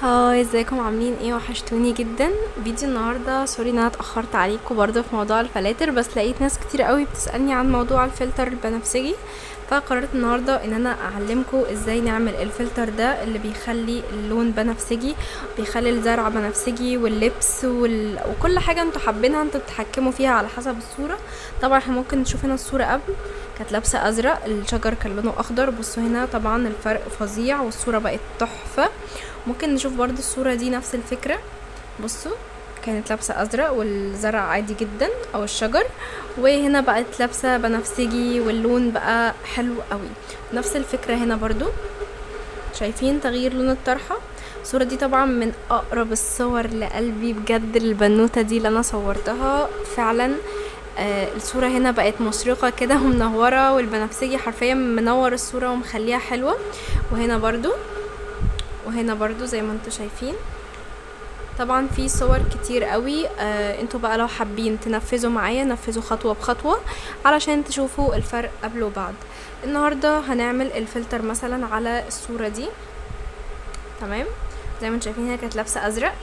هاي ازيكم عاملين ايه وحشتوني جدا فيديو النهارده سوري ان انا اتاخرت عليكم برضه في موضوع الفلاتر بس لقيت ناس كتير قوي بتسالني عن موضوع الفلتر البنفسجي فقررت النهارده ان انا اعلمكم ازاي نعمل الفلتر ده اللي بيخلي اللون بنفسجي بيخلي الزرع بنفسجي واللبس وال... وكل حاجه انتوا حابينها انتوا بتتحكموا فيها على حسب الصوره طبعا احنا ممكن نشوف هنا الصوره قبل كانت لابسه ازرق الشجر كان لونه اخضر بصوا هنا طبعا الفرق فظيع والصوره بقت تحفه ممكن نشوف برضو الصورة دي نفس الفكرة بصوا كانت لابسة أزرق والزرع عادي جدا أو الشجر وهنا بقت لابسة بنفسجي واللون بقى حلو قوي نفس الفكرة هنا برضو شايفين تغيير لون الطرحة الصورة دي طبعا من أقرب الصور لقلبي بجد البنوتة دي اللي أنا صورتها فعلا آه الصورة هنا بقت مشرقة كده ومنورة والبنفسجي حرفيا منور الصورة ومخليها حلوة وهنا برضو وهنا برضو زي ما انتوا شايفين طبعا في صور كتير قوي آه انتوا بقى لو حابين تنفذوا معايا نفذوا خطوة بخطوة علشان تشوفوا الفرق قبل وبعد النهاردة هنعمل الفلتر مثلا على الصورة دي تمام زي ما انتوا شايفين هي كانت لابسة ازرق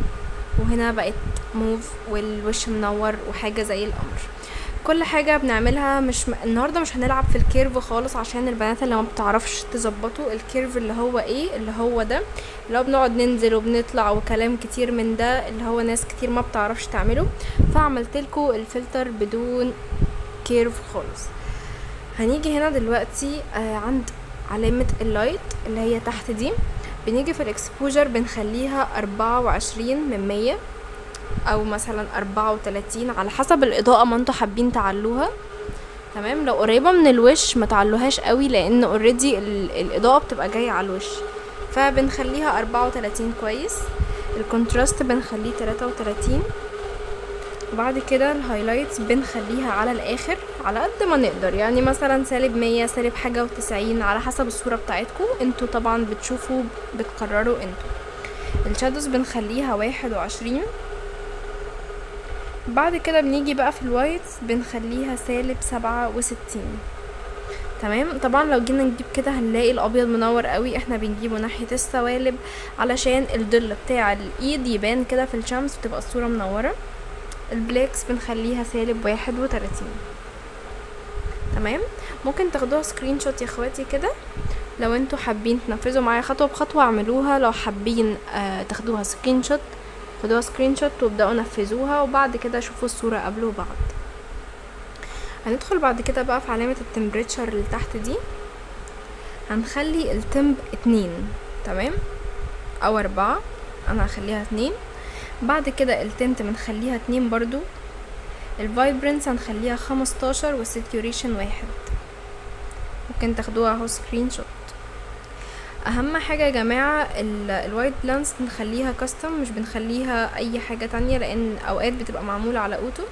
وهنا بقت موف والوش منور وحاجة زي القمر كل حاجة بنعملها مش م... النهاردة مش هنلعب في الكيرف خالص عشان البنات اللي ما بتعرفش تظبطوا الكيرف اللي هو ايه اللي هو ده اللي هو بنقعد ننزل وبنطلع وكلام كتير من ده اللي هو ناس كتير ما بتعرفش تعمله فعملت لكم الفلتر بدون كيرف خالص هنيجي هنا دلوقتي آه عند علامة اللايت اللي هي تحت دي بنيجي في الاكسبوجر بنخليها أربعة وعشرين من مية او مثلا أربعة وتلاتين على حسب الاضاءة ما انتوا حابين تعلوها تمام لو قريبة من الوش ما تعلوهاش قوي لان اوريدي الاضاءة بتبقى جاية على الوش فبنخليها أربعة وتلاتين كويس الكونتراست بنخليه تلاتة وتلاتين وبعد كده الهايلايتس بنخليها على الاخر على قد ما نقدر يعني مثلا سالب مية سالب حاجة وتسعين على حسب الصورة بتاعتكم انتوا طبعا بتشوفوا بتقرروا انتوا الشادوز بنخليها واحد وعشرين بعد كده بنيجي بقى في الوايتس بنخليها سالب سبعة وستين تمام طبعا لو جينا نجيب كده هنلاقي الابيض منور قوي احنا بنجيبه ناحية السوالب علشان الظل بتاع الايد يبان كده في الشمس وتبقى الصورة منورة البلاكس بنخليها سالب واحد وتلاتين تمام ممكن تاخدوها سكرين شوت يا اخواتي كده لو انتوا حابين تنفذوا معايا خطوة بخطوة اعملوها لو حابين آه تاخدوها سكرين شوت خدوها سكرين شوت وابدأوا نفذوها وبعد كده شوفوا الصورة قبل وبعد هندخل بعد كده بقى في علامة التمبريتشر اللي تحت دي هنخلي التمب اتنين تمام او اربعة انا هخليها اتنين بعد كده التنت بنخليها اتنين برضو الفايبرنس هنخليها خمستاشر والساتوريشن واحد ممكن تاخدوها اهو سكرين شوت اهم حاجه يا جماعه الوايت بلانس بنخليها كاستم مش بنخليها اي حاجه تانية لان اوقات بتبقى معموله على اوتو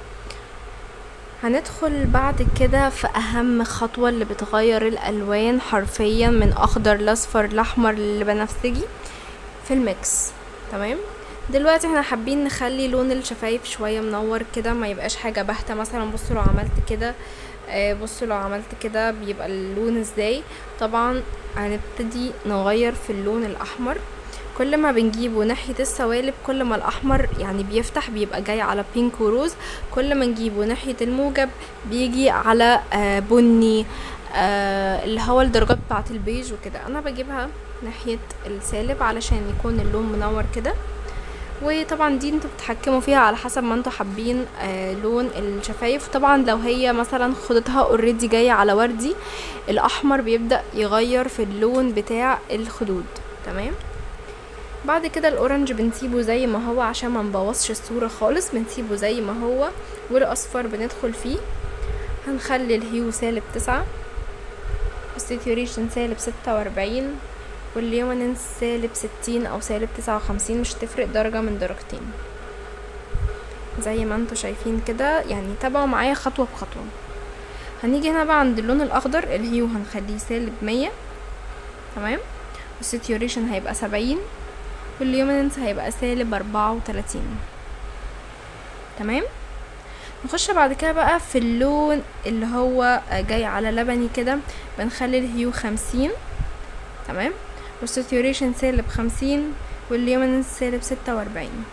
هندخل بعد كده في اهم خطوه اللي بتغير الالوان حرفيا من اخضر لاصفر لاحمر لبنفسجي في الميكس تمام دلوقتي احنا حابين نخلي لون الشفايف شويه منور كده ما يبقاش حاجه باهته مثلا بصوا لو عملت كده بصوا لو عملت كده بيبقى اللون ازاي طبعا هنبتدي نغير في اللون الاحمر كل ما بنجيبه ناحية السوالب كل ما الأحمر يعني بيفتح بيبقى جاي على بينك وروز كل ما نجيبه ناحية الموجب بيجي على آه بني آه اللي هو الدرجات بتاعة البيج وكده أنا بجيبها ناحية السالب علشان يكون اللون منور كده وطبعا دي انتوا بتتحكموا فيها على حسب ما انتوا حابين آه لون الشفايف طبعا لو هي مثلا خدتها اوريدي جايه على وردي الاحمر بيبدا يغير في اللون بتاع الخدود تمام بعد كده الاورنج بنسيبه زي ما هو عشان ما نبوظش الصوره خالص بنسيبه زي ما هو والاصفر بندخل فيه هنخلي الهيو سالب تسعة والساتوريشن سالب ستة واربعين والليوميننس سالب ستين او سالب تسعة وخمسين مش تفرق درجة من درجتين زي ما انتوا شايفين كده يعني تابعوا معايا خطوة بخطوة هنيجي هنا بقى عند اللون الاخضر الهيو هنخليه سالب مية تمام والساتوريشن هيبقى سبعين والليوميننس هيبقى سالب اربعة وتلاتين تمام نخش بعد كده بقى في اللون اللي هو جاي على لبني كده بنخلي الهيو خمسين تمام والساتوريشن سالب خمسين والليومينس سالب ستة واربعين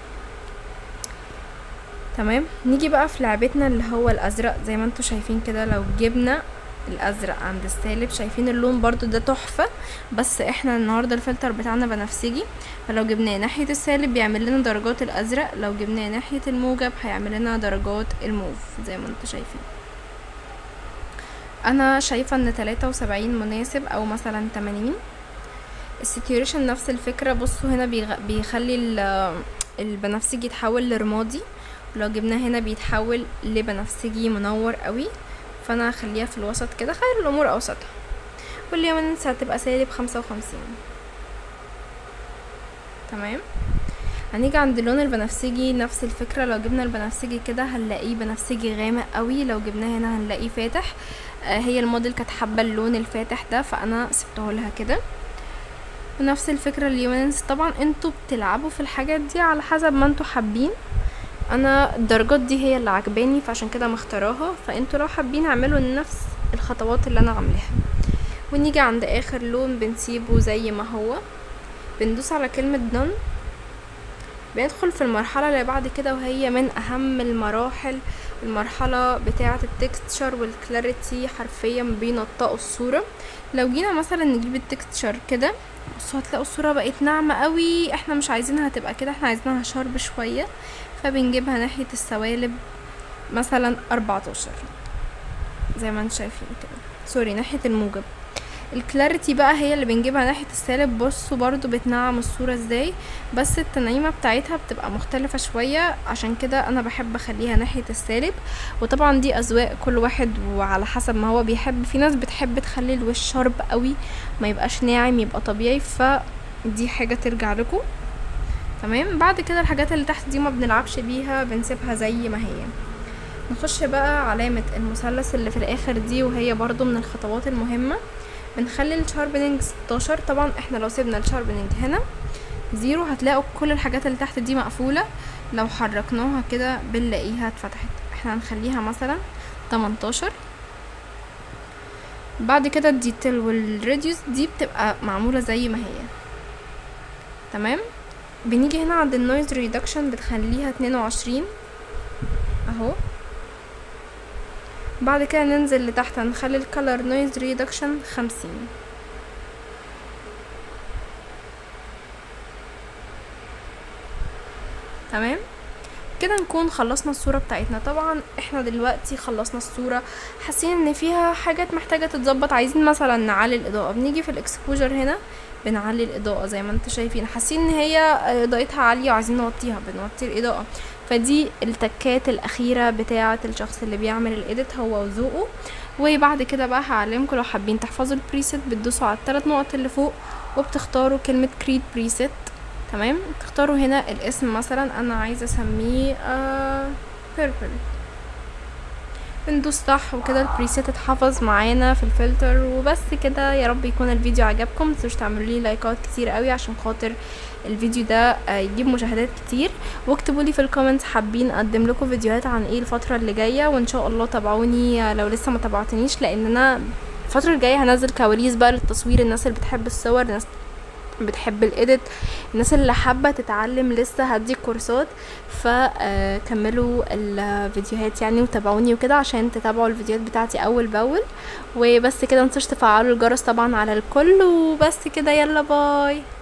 تمام نيجي بقى في لعبتنا اللي هو الازرق زي ما انتوا شايفين كده لو جبنا الازرق عند السالب شايفين اللون برضو ده تحفة بس احنا النهاردة الفلتر بتاعنا بنفسجي فلو جبناه ناحية السالب بيعمل لنا درجات الازرق لو جبناه ناحية الموجب هيعمل لنا درجات الموف زي ما انتوا شايفين انا شايفة ان تلاتة وسبعين مناسب او مثلا تمانين السيتويشن نفس الفكرة بصوا هنا بيغ... بيخلي ال- البنفسجي يتحول لرمادي ولو جبناه هنا بيتحول لبنفسجي منور قوي فانا هخليها في الوسط كده خير الامور اوسطها واليومنس هتبقى سالب خمسة وخمسين تمام هنيجي عند اللون البنفسجي نفس الفكرة لو جبنا البنفسجي كده هنلاقيه بنفسجي غامق قوي لو جبناه هنا هنلاقيه فاتح آه هي الموديل كانت حابة اللون الفاتح ده فانا سبته لها كده ونفس الفكرة اليومنس طبعا انتوا بتلعبوا في الحاجات دي على حسب ما انتوا حابين انا الدرجات دي هي اللي عجباني فعشان كده مختاراها فانتوا لو حابين اعملوا نفس الخطوات اللي انا عاملاها ونيجي عند اخر لون بنسيبه زي ما هو بندوس على كلمة done بندخل في المرحلة اللي بعد كده وهي من اهم المراحل المرحلة بتاعة التكستشر والكلاريتي حرفيا بينطقوا الصورة لو جينا مثلا نجيب التكستشر كده بصوا هتلاقوا الصورة بقت ناعمة قوي احنا مش عايزينها تبقى كده احنا عايزينها شارب شوية فبنجيبها ناحية السوالب مثلا اربعتاشر زي ما انتم شايفين كده سوري ناحية الموجب الكلاريتي بقى هي اللي بنجيبها ناحية السالب بصوا برضو بتنعم الصورة ازاي بس التنعيمة بتاعتها بتبقى مختلفة شوية عشان كده انا بحب اخليها ناحية السالب وطبعا دي اذواق كل واحد وعلى حسب ما هو بيحب في ناس بتحب تخلي الوش شارب قوي ما يبقاش ناعم يبقى طبيعي فدي حاجة ترجع لكم تمام بعد كده الحاجات اللي تحت دي ما بنلعبش بيها بنسيبها زي ما هي نخش بقى علامة المثلث اللي في الاخر دي وهي برضو من الخطوات المهمة بنخلي الشاربنينج 16 طبعا احنا لو سيبنا الشاربنينج هنا زيرو هتلاقوا كل الحاجات اللي تحت دي مقفولة لو حركناها كده بنلاقيها اتفتحت احنا هنخليها مثلا 18 بعد كده الديتيل والريديوس دي بتبقى معمولة زي ما هي تمام بنيجي هنا عند النويز ريدكشن بتخليها 22 اهو بعد كده ننزل لتحت هنخلي الكالر نويز ريدكشن خمسين تمام كده نكون خلصنا الصورة بتاعتنا طبعا احنا دلوقتي خلصنا الصورة حاسين ان فيها حاجات محتاجة تتظبط عايزين مثلا نعلي الاضاءة بنيجي في الاكسبوجر هنا بنعلي الاضاءة زي ما انتم شايفين حاسين ان هي اضاءتها عالية وعايزين نوطيها بنوطي الاضاءة فدي التكات الاخيرة بتاعة الشخص اللي بيعمل الايديت هو وذوقه وبعد كده بقى هعلمكم لو حابين تحفظوا البريسيت بتدوسوا على الثلاث نقط اللي فوق وبتختاروا كلمة كريت بريسيت تمام تختاروا هنا الاسم مثلا انا عايزه اسميه آه purple بندوس صح وكده البريسيت اتحفظ معانا في الفلتر وبس كده يا رب يكون الفيديو عجبكم متنسوش تعملوا لي لايكات كتير قوي عشان خاطر الفيديو ده آه يجيب مشاهدات كتير واكتبوا لي في الكومنتس حابين اقدم لكم فيديوهات عن ايه الفتره اللي جايه وان شاء الله تابعوني لو لسه ما تابعتنيش لان انا الفتره الجايه هنزل كواليس بقى للتصوير الناس اللي بتحب الصور الناس بتحب الايديت الناس اللي حابه تتعلم لسه هدي كورسات فكملوا الفيديوهات يعني وتابعوني وكده عشان تتابعوا الفيديوهات بتاعتي اول باول وبس كده متنسوش تفعلوا الجرس طبعا على الكل وبس كده يلا باي